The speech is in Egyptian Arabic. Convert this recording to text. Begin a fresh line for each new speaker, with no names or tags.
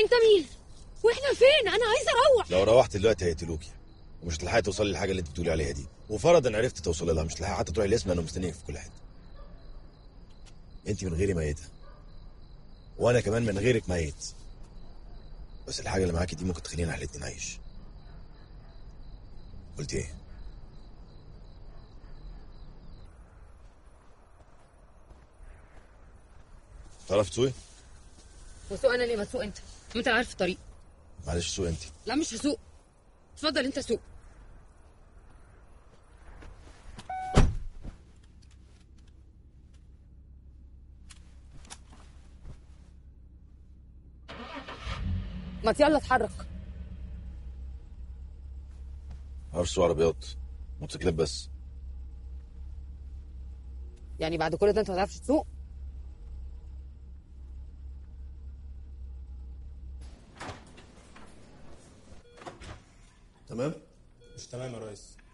انت مين واحنا فين انا عايزه اروح
لو روحت دلوقتي هيقتلوكي ومش هتلحقي توصلي للحاجه اللي انت بتقولي عليها دي وفرضا عرفت توصلي لها مش هتلحقي حتى تروحي الاسم انا مستنيك في كل حته انت من غيري ميته وانا كمان من غيرك ميت بس الحاجه اللي معاكي دي ممكن تخلينا احنا الاتنين نعيش قلت ايه تعرف تسوقي
وسوق انا ليه ما تسوق انت ما انت عارف الطريق
معلش سوق انت
لا مش هسوق اتفضل انت سوق ما يلا اتحرك
عارف سوق عربيات موتوسيكلات بس
يعني بعد كل ده انت ما تعرفش تسوق
تمام
مش تمام يا ريس